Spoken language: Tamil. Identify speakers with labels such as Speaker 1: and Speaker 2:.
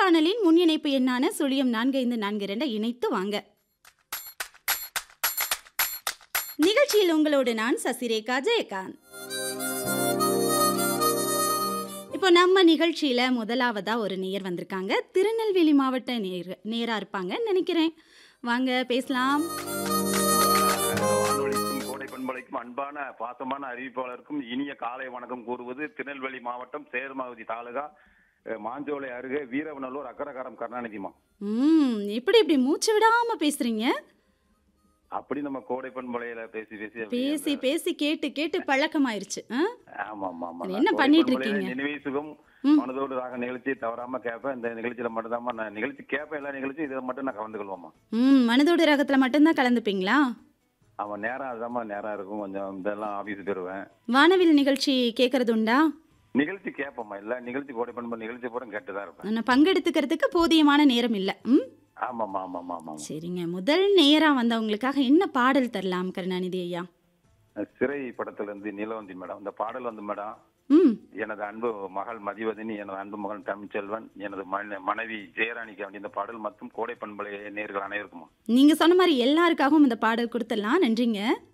Speaker 1: கொடைக்கானலின் முன் இணைப்பு எண்ணான சுழியம் நான்கு ஐந்து நான்கு இரண்டை இணைத்து வாங்க நிகழ்ச்சியில் உங்களோடு நான் சசிரேகா ஜெயகாந்த் இப்போ நம்ம நிகழ்ச்சியில முதலாவதா ஒரு நேயர் வந்திருக்காங்க திருநெல்வேலி மாவட்ட நேர் நேரா இருப்பாங்கன்னு நினைக்கிறேன் வாங்க பேசலாம்
Speaker 2: வானொலிக்கும் கோடை பண்பலைக்கும் அன்பான பாசமான அறிவிப்பாளருக்கும் இனிய காலை வணக்கம் கூறுவது திருநெல்வேலி மாவட்டம் சேர்மாவதி தாலுகா அஹ், மாஞ்சோலை அருகே வீரவநல்லூர் அக்கரகாரம் கருணாநிதிமா
Speaker 1: ம் எப்படி இப்படி மூச்சு விடாம பேசுறீங்க
Speaker 2: அப்படி நம்ம கோடை பண்பலையில பேசி பேசி அப்படியே
Speaker 1: பேசி
Speaker 2: அந்த-
Speaker 1: பேசி கேட்டு கேட்டு பழக்கமாயிருச்சு ஆ?
Speaker 2: ஆமா ஆமா ஆமா
Speaker 1: என்ன
Speaker 2: நான்
Speaker 1: பண்ணிட்டு
Speaker 2: கோடை பண்பலையில
Speaker 1: இருக்கீங்க?
Speaker 2: நினைவே சுகம்
Speaker 1: ம்.
Speaker 2: மனதோடு ராக நிகழ்ச்சி தவறாம கேட்பேன் இந்த நிகழ்ச்சியில மட்டும்தான் நான் நிகழ்ச்சி கேட்பேன் எல்லா நிகழ்ச்சியும் இதை மட்டும் நான் கலந்து கொள்வோமா
Speaker 1: ம் மனதோடு ரகத்துல மட்டும்தான் கலந்துப்பீங்களா
Speaker 2: அவன் நேரம் அதுதாம்மா நேரம் இருக்கும் கொஞ்சம் இதெல்லாம் ஆபீஸ் போயிருவேன்
Speaker 1: வானவில் நிகழ்ச்சி கேட்கறது உண்டா
Speaker 2: நிகழ்ச்சி கேட்போம்மா எல்லா நிகழ்ச்சி கோடை பண்பு நிகழ்ச்சி பூரா கேட்டுதான் இருப்பேன்
Speaker 1: நான் பங்கெடுத்துக்கிறதுக்கு போதியமான நேரம் இல்லை ம்
Speaker 2: ஆமாம்மா ஆமாம்மா ஆமாம்
Speaker 1: சரிங்க முதல் நேரா வந்தவங்களுக்காக என்ன பாடல் தரலாம் கருணாநிதி ஐயா
Speaker 2: சிறை படத்துல இருந்து நீலவந்தி மேடம் இந்த பாடல் வந்து மேடம்
Speaker 1: ம்
Speaker 2: எனது அன்பு மகள் மதிவதனி எனது அன்பு மகன் தமிழ்ச்செல்வன் எனது மன- மனைவி ஜெயராணிக்கு அப்படி இந்த பாடல் மற்றும் கோடை பண்பலை நேர்கள் அனைவருக்குமா
Speaker 1: நீங்க சொன்ன மாதிரி எல்லாருக்காகவும் இந்த பாடல் கொடுத்துடலாம் நன்றிங்க